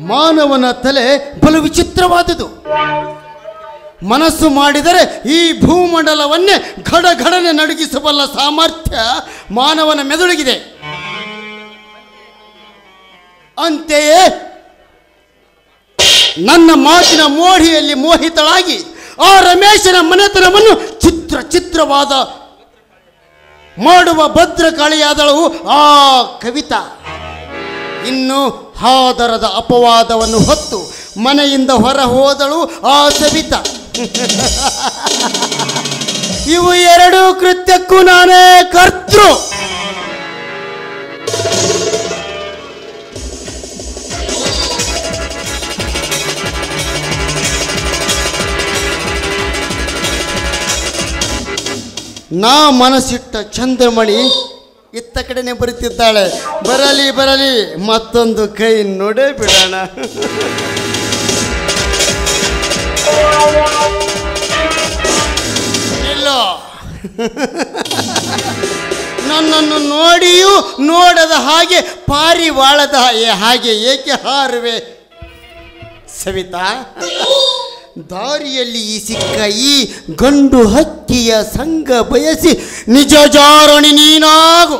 ಮಾನವನ ತಲೆ ಬಲು ವಿಚಿತ್ರವಾದುದು ಮನಸ್ಸು ಮಾಡಿದರೆ ಈ ಭೂಮಂಡಲವನ್ನೇ ಘಡಘಡನೆ ನಡುಗಿಸಬಲ್ಲ ಸಾಮರ್ಥ್ಯ ಮಾನವನ ಮೆದುಳಿಗಿದೆ ಅಂತೆಯೇ ನನ್ನ ಮಾತಿನ ಮೋಡಿಯಲ್ಲಿ ಮೋಹಿತಳಾಗಿ ಆ ರಮೇಶನ ಮನೆತನವನ್ನು ಚಿತ್ರ ಚಿತ್ರವಾದ ಮಾಡುವ ಭದ್ರಕಾಳಿಯಾದಳು ಆ ಕವಿತಾ ಇನ್ನು ಹಾದರದ ಅಪವಾದವನ್ನು ಹೊತ್ತು ಮನೆಯಿಂದ ಹೊರ ಹೋದಳು ಆ ಸವಿತಾ ಇವು ಎರಡೂ ಕೃತ್ಯಕ್ಕೂ ನಾನೇ ಕರ್ತೃ ನಾ ಮನಸ್ಸಿಟ್ಟ ಚಂದ್ರಮಣಿ ಇತ್ತ ಕಡೆನೆ ಬರುತ್ತಿದ್ದಾಳೆ ಬರಲಿ ಬರಲಿ ಮತ್ತೊಂದು ಕೈ ನೋಡೇ ಬಿಡೋಣ ಇಲ್ಲ ನನ್ನನ್ನು ನೋಡಿಯೂ ನೋಡದ ಹಾಗೆ ಪಾರಿವಾಳದ ಹಾಗೆ ಏಕೆ ಹಾರುವೆ ಸವಿತಾ ದಾರಿಯಲ್ಲಿ ಈ ಸಿಕ್ಕ ಈ ಗಂಡು ಹಕ್ಕಿಯ ಸಂಗ ಬಯಸಿ ನಿಜ ಜಾರಣಿ ನೀನಾಗು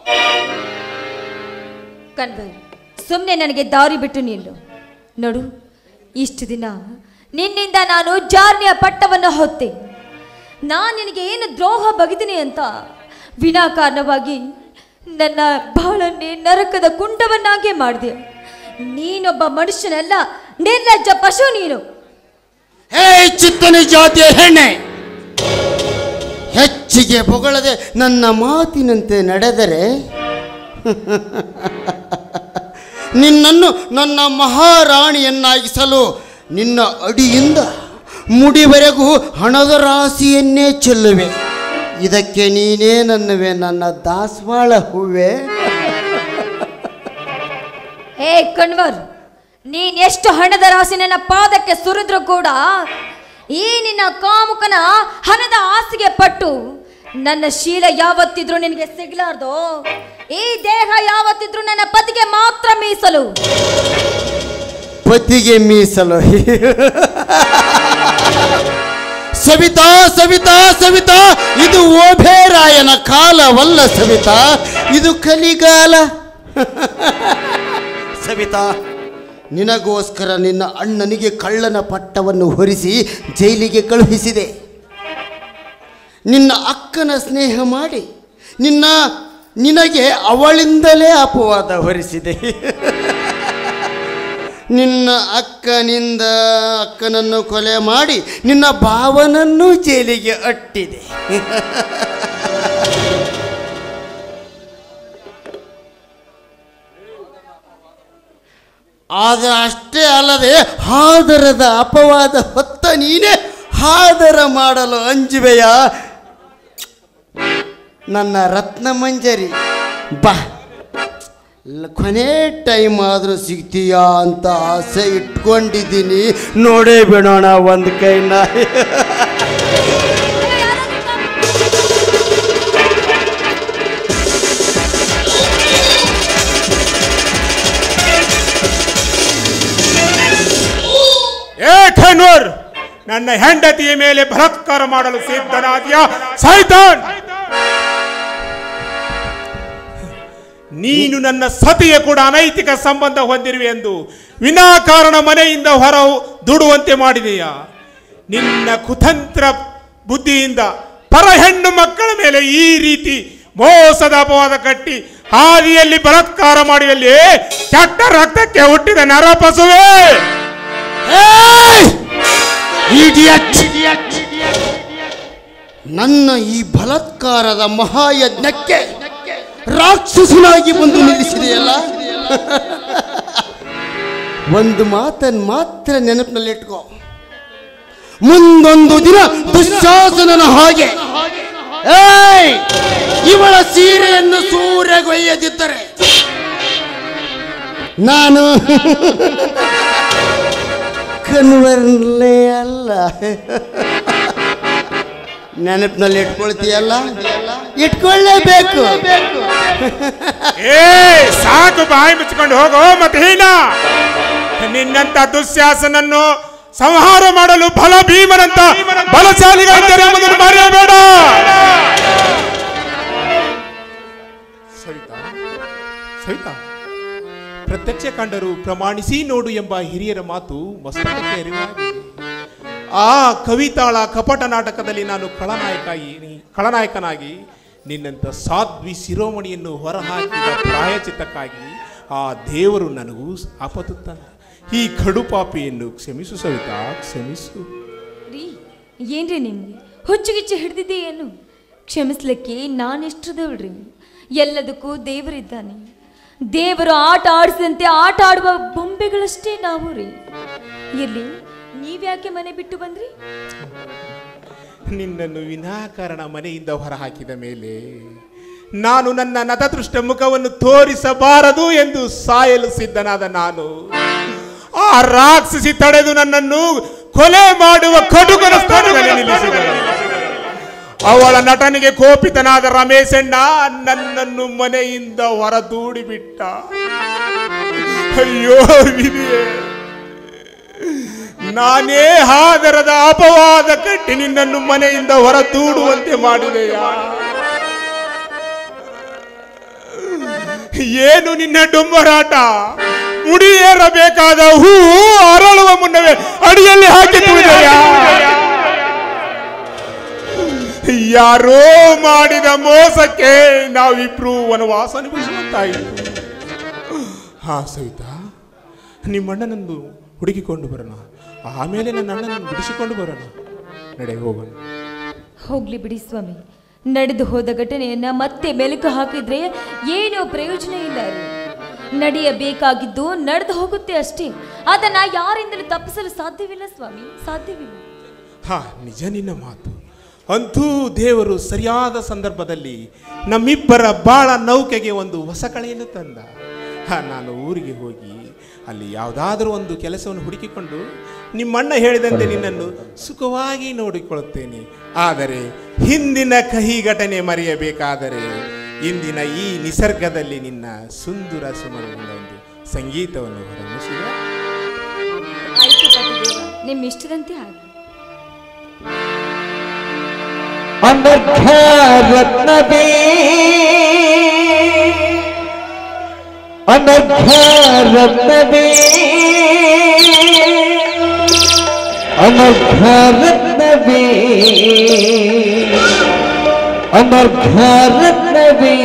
ಕಣ್ವರ್ ಸುಮ್ಮನೆ ನನಗೆ ದಾರಿ ಬಿಟ್ಟು ನಿಲ್ಲು ನೋಡು ಇಷ್ಟು ದಿನ ನಿನ್ನಿಂದ ನಾನು ಜಾರ್ನಿಯ ಪಟ್ಟವನ್ನು ಹೊತ್ತೆ ನಾನು ನಿನಗೆ ಏನು ದ್ರೋಹ ಬಗೆದಿನಿ ಅಂತ ವಿನಾಕಾರಣವಾಗಿ ನನ್ನ ಬಾಳನ್ನೇ ನರಕದ ಕುಂಡವನ್ನಾಗೆ ಮಾಡಿದೆ ನೀನೊಬ್ಬ ಮನುಷ್ಯನಲ್ಲ ನಿರ್ಲಜ್ಜ ಪಶು ನೀನು ಹೇ ಚಿತ್ತನಿ ಜಾತಿಯ ಹೆಣ್ಣೆ ಹೆಚ್ಚಿಗೆ ಹೊಗಳದೆ ನನ್ನ ಮಾತಿನಂತೆ ನಡೆದರೆ ನಿನ್ನನ್ನು ನನ್ನ ಮಹಾರಾಣಿಯನ್ನಾಗಿಸಲು ನಿನ್ನ ಅಡಿಯಿಂದ ಮುಡಿವರೆಗೂ ಹಣದ ರಾಶಿಯನ್ನೇ ಚೆಲ್ಲುವೆ ಇದಕ್ಕೆ ನೀನೇ ನನ್ನವೆ ನನ್ನ ದಾಸವಾಳ ಹೂವೆ ಹೇ ಕಣ್ವರ್ ನೀನ್ ಎಷ್ಟು ಹಣದ ರಾಶಿ ನನ್ನ ಪಾದಕ್ಕೆ ಸುರಿದ್ರು ಕೂಡ ಈ ನಿನ್ನ ಕಾಮುಕನ ಹಣದ ಆಸೆಗೆ ಪಟ್ಟು ನನ್ನ ಶೀಲ ಯಾವತ್ತಿದ್ರು ನಿನಗೆ ಸಿಗ್ಲಾರ್ದು ಈ ದೇಹ ಯಾವತ್ತಿದ್ರು ನನ್ನ ಪತಿಗೆ ಮಾತ್ರ ಮೀಸಲು ಪತಿಗೆ ಮೀಸಲು ಸವಿತಾ ಸವಿತಾ ಸವಿತಾ ಇದು ಓಭೇರಾಯನ ಕಾಲವಲ್ಲ ಸವಿತಾ ಇದು ಕಲಿಗಾಲ ಸವಿತಾ ನಿನಗೋಸ್ಕರ ನಿನ್ನ ಅಣ್ಣನಿಗೆ ಕಳ್ಳನ ಪಟ್ಟವನ್ನು ಹೊರಿಸಿ ಜೈಲಿಗೆ ಕಳುಹಿಸಿದೆ ನಿನ್ನ ಅಕ್ಕನ ಸ್ನೇಹ ಮಾಡಿ ನಿನ್ನ ನಿನಗೆ ಅವಳಿಂದಲೇ ಅಪವಾದ ಹೊರಿಸಿದೆ ನಿನ್ನ ಅಕ್ಕನಿಂದ ಅಕ್ಕನನ್ನು ಕೊಲೆ ಮಾಡಿ ನಿನ್ನ ಭಾವನನ್ನು ಜೈಲಿಗೆ ಅಟ್ಟಿದೆ ಆದರೆ ಅಷ್ಟೇ ಅಲ್ಲದೆ ಹಾದರದ ಅಪವಾದ ಹೊತ್ತ ನೀನೇ ಹಾದರ ಮಾಡಲು ಅಂಜುವೆಯ ನನ್ನ ರತ್ನ ಮಂಜರಿ ಬಾ ಲ- ಕೊನೆ ಟೈಮ್ ಆದರೂ ಸಿಗ್ತೀಯಾ ಅಂತ ಆಸೆ ಇಟ್ಕೊಂಡಿದ್ದೀನಿ ನೋಡೇ ಬಿಡೋಣ ಒಂದು ಕೈನ ಏ ಖನ್ವರ್ ನನ್ನ ಹೆಂಡತಿಯ ಮೇಲೆ ಬಲಾತ್ಕಾರ ಮಾಡಲು ಸಿದ್ಧನಾದ್ಯ ಸೈತಾನ್ ನೀನು ನನ್ನ ಸತಿಯ ಕೂಡ ಅನೈತಿಕ ಸಂಬಂಧ ಹೊಂದಿರುವೆ ಎಂದು ವಿನಾಕಾರಣ ಮನೆಯಿಂದ ಹೊರ ದುಡುವಂತೆ ಮಾಡಿದೆಯಾ ನಿನ್ನ ಕುತಂತ್ರ ಬುದ್ಧಿಯಿಂದ ಪರ ಹೆಣ್ಣು ಮಕ್ಕಳ ಮೇಲೆ ಈ ರೀತಿ ಮೋಸದ ಅಪವಾದ ಕಟ್ಟಿ ಹಾದಿಯಲ್ಲಿ ಬಲಾತ್ಕಾರ ಮಾಡುವಲ್ಲಿ ಕೆಟ್ಟ ರಕ್ತಕ್ಕೆ ಹುಟ್ಟಿದ ನರಪಸುವೆ ಏಯ್! Idiot! ನನ್ನ ಈ ಬಲಾತ್ಕಾರದ ಮಹಾಯಜ್ಞಕ್ಕೆ ರಾಕ್ಷಸನಾಗಿ ಬಂದು ನಿಲ್ಲಿಸಿದೆಯಲ್ಲ ಒಂದು ಮಾತನ್ನು ಮಾತ್ರ ನೆನಪಿನಲ್ಲಿಟ್ಕೋ ಮುಂದೊಂದು ದಿನ ದುಶ್ಯಾಸನನ ಹಾಗೆ ಏಯ್ ಇವಳ ಸೀರೆಯನ್ನು ಸೂರ್ಯಗೊಯ್ಯದಿದ್ದರೆ ನಾನು ಕನ್ವರ್ಲೇ ಅಲ್ಲ ನೆನಪಿನಲ್ಲಿ ಇಟ್ಕೊಳ್ತೀಯಲ್ಲ ಇಟ್ಕೊಳ್ಳೇಬೇಕು ಏ ಸಾಕು ಬಾಯಿ ಮುಚ್ಕೊಂಡು ಹೋಗೋ ಮತ್ತೆ ಹೀನ ನಿನ್ನಂತ ದುಶ್ಯಾಸನನ್ನು ಸಂಹಾರ ಮಾಡಲು ಬಲ ಭೀಮನಂತ ಬಲಶಾಲಿಗಳಿದ್ದಾರೆ ಎಂಬುದನ್ನು ಮರೆಯಬೇಡ ಸವಿತಾ ಸವಿತಾ ಪ್ರತ್ಯಕ್ಷ ಕಂಡರು ಪ್ರಮಾಣಿಸಿ ನೋಡು ಎಂಬ ಹಿರಿಯರ ಮಾತು ಮಸ್ತಕಕ್ಕೆ ಅರಿವಾಗಿದೆ ಆ ಕವಿತಾಳ ಕಪಟ ನಾಟಕದಲ್ಲಿ ನಾನು ಖಳನಾಯಕಾಗಿ ಖಳನಾಯಕನಾಗಿ ನಿನ್ನಂಥ ಸಾಧ್ವಿ ಶಿರೋಮಣಿಯನ್ನು ಹೊರಹಾಕಿದ ಪ್ರಾಯಚಿತ್ತಕ್ಕಾಗಿ ಆ ದೇವರು ನನಗೂ ಆಪತ್ತುತ್ತಾನೆ ಈ ಕಡುಪಾಪಿಯನ್ನು ಕ್ಷಮಿಸು ಸವಿತಾ ಕ್ಷಮಿಸು ರೀ ಏನ್ರಿ ನಿಮ್ಗೆ ಹುಚ್ಚುಗಿಚ್ಚು ಹಿಡ್ದಿದ್ದೆ ಏನು ಕ್ಷಮಿಸ್ಲಿಕ್ಕೆ ನಾನೆಷ್ಟದವಳ್ರಿ ಎಲ್ಲದಕ್ಕೂ ದೇವರಿದ್ದಾನೆ ದೇವರು ಆಟ ಆಡಿಸಿದಂತೆ ಆಟ ಆಡುವ ಬೊಂಬೆಗಳಷ್ಟೇ ನಾವು ರೀ ಎಲ್ಲಿ ನೀವ್ಯಾಕೆ ಮನೆ ಬಿಟ್ಟು ಬಂದ್ರಿ ನಿನ್ನನ್ನು ವಿನಾಕಾರಣ ಮನೆಯಿಂದ ಹೊರಹಾಕಿದ ಮೇಲೆ ನಾನು ನನ್ನ ನತದೃಷ್ಟ ಮುಖವನ್ನು ತೋರಿಸಬಾರದು ಎಂದು ಸಾಯಲು ಸಿದ್ಧನಾದ ನಾನು ಆ ರಾಕ್ಷಸಿ ತಡೆದು ನನ್ನನ್ನು ಕೊಲೆ ಮಾಡುವ ಕಡುಕನ ಸ್ಥಾನದಲ್ಲಿ ನಿಲ್ಲಿಸಿದಳು ಅವಳ ನಟನೆಗೆ ಕೋಪಿತನಾದ ರಮೇಶಣ್ಣ ನನ್ನನ್ನು ಮನೆಯಿಂದ ಹೊರದೂಡಿ ಬಿಟ್ಟ ಅಯ್ಯೋ ವಿಧಿಯೇ ನಾನೇ ಹಾದರದ ಅಪವಾದ ಕಟ್ಟಿ ನಿನ್ನನ್ನು ಮನೆಯಿಂದ ಹೊರ ದೂಡುವಂತೆ ಮಾಡಿದೆಯಾ ಏನು ನಿನ್ನ ಡೊಂಬರಾಟ ಮುಡಿಯೇರಬೇಕಾದ ಹೂ ಅರಳುವ ಮುನ್ನವೇ ಅಡಿಯಲ್ಲಿ ಹಾಕಿ ತುಳಿದೆಯಾ ಯಾರೋ ಮಾಡಿದ ಮೋಸಕ್ಕೆ ನಾವಿಬ್ರು ವನವಾಸ ಅನುಭವಿಸುವಂತಾಯಿತು ಹಾ ಸವಿತಾ ನಿಮ್ಮಣ್ಣನನ್ನು ಹುಡುಕಿಕೊಂಡು ಬರೋಣ ಆಮೇಲೆ ನನ್ನ ಅಣ್ಣನನ್ನು ಬಿಡಿಸಿಕೊಂಡು ಬರೋಣ ನಡೆ ಹೋಗೋಣ ಹೋಗ್ಲಿ ಬಿಡಿ ಸ್ವಾಮಿ ನಡೆದು ಹೋದ ಘಟನೆಯನ್ನ ಮತ್ತೆ ಮೆಲುಕು ಹಾಕಿದ್ರೆ ಏನೂ ಪ್ರಯೋಜನ ಇಲ್ಲ ರೀ ನಡೆಯಬೇಕಾಗಿದ್ದು ನಡೆದು ಹೋಗುತ್ತೆ ಅಷ್ಟೇ ಅದನ್ನ ಯಾರಿಂದಲೂ ತಪ್ಪಿಸಲು ಸಾಧ್ಯವಿಲ್ಲ ಸ್ವಾಮಿ ಸಾಧ್ಯವಿಲ್ಲ ಹಾ ನಿಜ ನಿನ್ನ ಮಾತು ಅಂತೂ ದೇವರು ಸರಿಯಾದ ಸಂದರ್ಭದಲ್ಲಿ ನಮ್ಮಿಬ್ಬರ ಬಾಳ ನೌಕೆಗೆ ಒಂದು ಹೊಸ ಕಳೆಯನ್ನು ತಂದ ಹಾ ನಾನು ಊರಿಗೆ ಹೋಗಿ ಅಲ್ಲಿ ಯಾವುದಾದ್ರೂ ಒಂದು ಕೆಲಸವನ್ನು ಹುಡುಕಿಕೊಂಡು ನಿಮ್ಮಣ್ಣ ಹೇಳಿದಂತೆ ನಿನ್ನನ್ನು ಸುಖವಾಗಿ ನೋಡಿಕೊಳ್ಳುತ್ತೇನೆ ಆದರೆ ಹಿಂದಿನ ಕಹಿ ಘಟನೆ ಮರೆಯಬೇಕಾದರೆ ಇಂದಿನ ಈ ನಿಸರ್ಗದಲ್ಲಿ ನಿನ್ನ ಸುಂದರ ಸುಮರದಿಂದ ಒಂದು ಸಂಗೀತವನ್ನು ಹೊರಮಿಸಿದ ಆಯ್ತು ಪತಿದೇವ ನಿಮ್ಮ ಇಷ್ಟದಂತೆ ಹಾಗೆ ಅನರ್ಘ ರತ್ನವೇ ಅನರ್ಘ ರತ್ನವೇ ಅನರ್ಘ ರತ್ನವೇ ಅನರ್ಘ ರತ್ನವೇ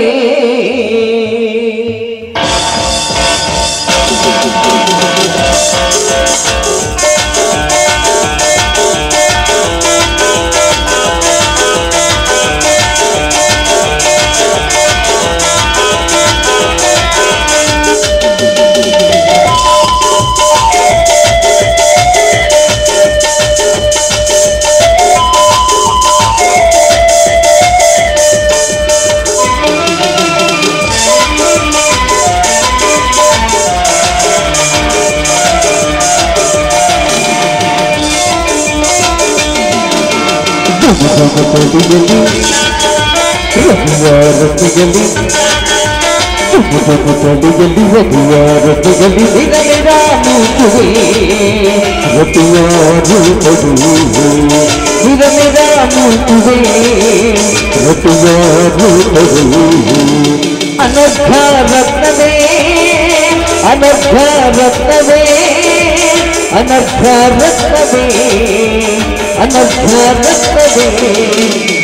ರತಿಯಲ್ಲಿ ತಡಿಯಲ್ಲಿ ರತಿಯ ರತಿಯಲ್ಲಿ ನಿರನಿರ ಮೂಕುವೆ ರತಿಯ ರೂಪದು ನಿರನಿರ ಮೂಕುವೆ ರತಿಯ ರೂಪದು ಅನರ್ಘ ರತ್ನವೇ ಅನರ್ಘ ರತ್ನವೇ ಅನರ್ಘ ರತ್ನವೇ ಅನರ್ಘ ರತ್ನವೇ